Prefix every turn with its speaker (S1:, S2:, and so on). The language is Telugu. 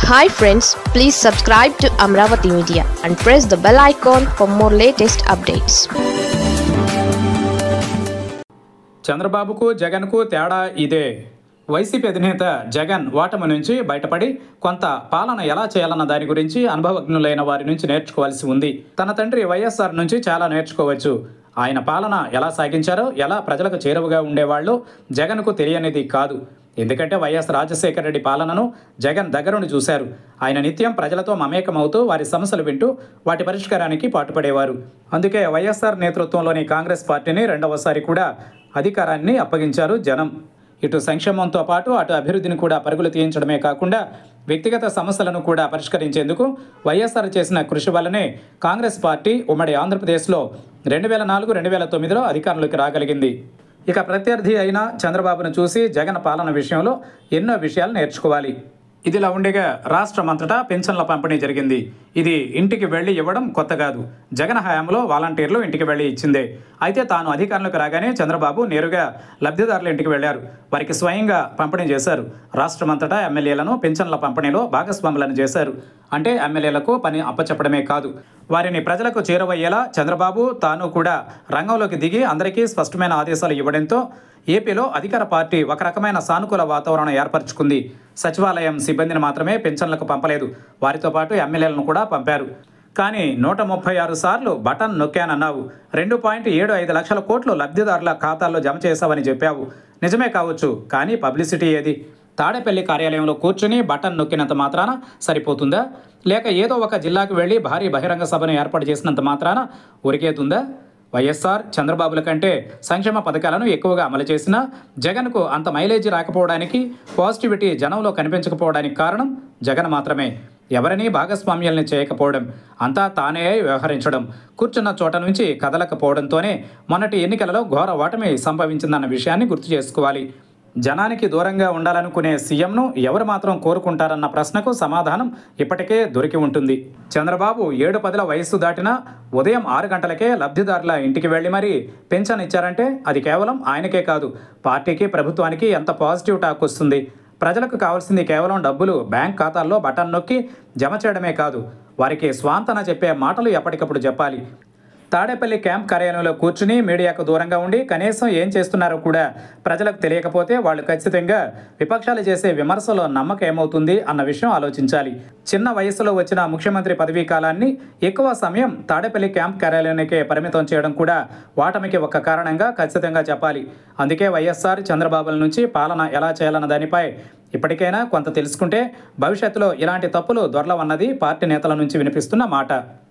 S1: hi friends please subscribe to Amaravati media and press the bell icon for more latest updates
S2: చంద్రబాబుకు జగన్కు తేడా ఇదే వైసీపీ అధినేత జగన్ ఓటమి నుంచి బయటపడి కొంత పాలన ఎలా చేయాలన్న దాని గురించి అనుభవజ్ఞులైన వారి నుంచి నేర్చుకోవాల్సి ఉంది తన తండ్రి వైఎస్ఆర్ నుంచి చాలా నేర్చుకోవచ్చు ఆయన పాలన ఎలా సాగించారో ఎలా ప్రజలకు చేరువగా ఉండేవాళ్ళు జగన్కు తెలియనిది కాదు ఎందుకంటే వైఎస్ రాజశేఖర రెడ్డి పాలనను జగన్ దగ్గరుండి చూశారు ఆయన నిత్యం ప్రజలతో మమేకమవుతూ వారి సమస్యలు వింటూ వాటి పరిష్కారానికి పాటుపడేవారు అందుకే వైఎస్ఆర్ నేతృత్వంలోని కాంగ్రెస్ పార్టీని రెండవసారి కూడా అధికారాన్ని అప్పగించారు జనం ఇటు సంక్షేమంతో పాటు అటు అభివృద్ధిని కూడా పరుగులు తీయించడమే కాకుండా వ్యక్తిగత సమస్యలను కూడా పరిష్కరించేందుకు వైఎస్ఆర్ చేసిన కృషి వల్లనే కాంగ్రెస్ పార్టీ ఉమ్మడి ఆంధ్రప్రదేశ్లో రెండు వేల నాలుగు రెండు వేల తొమ్మిదిలో అధికారంలోకి రాగలిగింది ఇక ప్రత్యర్థి అయిన చంద్రబాబును చూసి జగన్ పాలన విషయంలో ఎన్నో విషయాలు నేర్చుకోవాలి ఇదిలా ఉండగా రాష్ట్రం అంతటా పెన్షన్ల పంపిణీ జరిగింది ఇది ఇంటికి వెళ్ళి ఇవ్వడం కొత్త కాదు జగన్ హయాంలో వాలంటీర్లు ఇంటికి వెళ్ళి ఇచ్చిందే అయితే తాను అధికారంలోకి రాగానే చంద్రబాబు నేరుగా లబ్ధిదారుల ఇంటికి వెళ్లారు వారికి స్వయంగా పంపిణీ చేశారు రాష్ట్రమంతటా ఎమ్మెల్యేలను పెన్షన్ల పంపిణీలో భాగస్వాములను చేశారు అంటే ఎమ్మెల్యేలకు పని అప్పచెప్పడమే కాదు వారిని ప్రజలకు చేరువయ్యేలా చంద్రబాబు తాను కూడా రంగంలోకి దిగి అందరికీ స్పష్టమైన ఆదేశాలు ఇవ్వడంతో ఏపీలో అధికార పార్టీ ఒక రకమైన సానుకూల వాతావరణం ఏర్పరచుకుంది సచివాలయం సిబ్బందిని మాత్రమే పెన్షన్లకు పంపలేదు వారితో పాటు ఎమ్మెల్యేలను కూడా పంపారు కానీ నూట ముప్పై ఆరు సార్లు బటన్ నొక్కానన్నావు రెండు పాయింట్ ఏడు ఐదు లక్షల కోట్లు లబ్ధిదారుల ఖాతాల్లో జమ చేశావని చెప్పావు నిజమే కావచ్చు కానీ పబ్లిసిటీ ఏది తాడేపల్లి కార్యాలయంలో కూర్చుని బటన్ నొక్కినంత మాత్రాన సరిపోతుందా లేక ఏదో ఒక జిల్లాకు వెళ్ళి భారీ బహిరంగ సభను ఏర్పాటు చేసినంత మాత్రాన ఉరికేతుందా వైఎస్ఆర్ చంద్రబాబుల కంటే సంక్షేమ పథకాలను ఎక్కువగా అమలు చేసినా జగన్కు అంత మైలేజీ రాకపోవడానికి పాజిటివిటీ జనంలో కనిపించకపోవడానికి కారణం జగన్ మాత్రమే ఎవరినీ భాగస్వామ్యాలను చేయకపోవడం అంతా తానే వ్యవహరించడం కూర్చున్న చోట నుంచి కదలకపోవడంతోనే మొన్నటి ఎన్నికలలో ఘోర ఓటమి సంభవించిందన్న విషయాన్ని గుర్తు చేసుకోవాలి జనానికి దూరంగా ఉండాలనుకునే సీఎంను ఎవరు మాత్రం కోరుకుంటారన్న ప్రశ్నకు సమాధానం ఇప్పటికే దొరికి ఉంటుంది చంద్రబాబు ఏడు పదుల వయస్సు దాటినా ఉదయం ఆరు గంటలకే లబ్ధిదారుల ఇంటికి వెళ్ళి మరీ పెన్షన్ ఇచ్చారంటే అది కేవలం ఆయనకే కాదు పార్టీకి ప్రభుత్వానికి ఎంత పాజిటివ్ టాక్ వస్తుంది ప్రజలకు కావాల్సింది కేవలం డబ్బులు బ్యాంక్ ఖాతాల్లో బటన్ నొక్కి జమ చేయడమే కాదు వారికి స్వాంతన చెప్పే మాటలు ఎప్పటికప్పుడు చెప్పాలి తాడేపల్లి క్యాంప్ కార్యాలయంలో కూర్చుని మీడియాకు దూరంగా ఉండి కనీసం ఏం చేస్తున్నారో కూడా ప్రజలకు తెలియకపోతే వాళ్ళు ఖచ్చితంగా విపక్షాలు చేసే విమర్శలో నమ్మకం ఏమవుతుంది అన్న విషయం ఆలోచించాలి చిన్న వయసులో వచ్చిన ముఖ్యమంత్రి పదవీ కాలాన్ని ఎక్కువ సమయం తాడేపల్లి క్యాంప్ కార్యాలయానికే పరిమితం చేయడం కూడా వాటమికి ఒక కారణంగా ఖచ్చితంగా చెప్పాలి అందుకే వైఎస్ఆర్ చంద్రబాబుల నుంచి పాలన ఎలా చేయాలన్న దానిపై ఇప్పటికైనా కొంత తెలుసుకుంటే భవిష్యత్తులో ఇలాంటి తప్పులు దొరలవన్నది పార్టీ నేతల నుంచి వినిపిస్తున్న మాట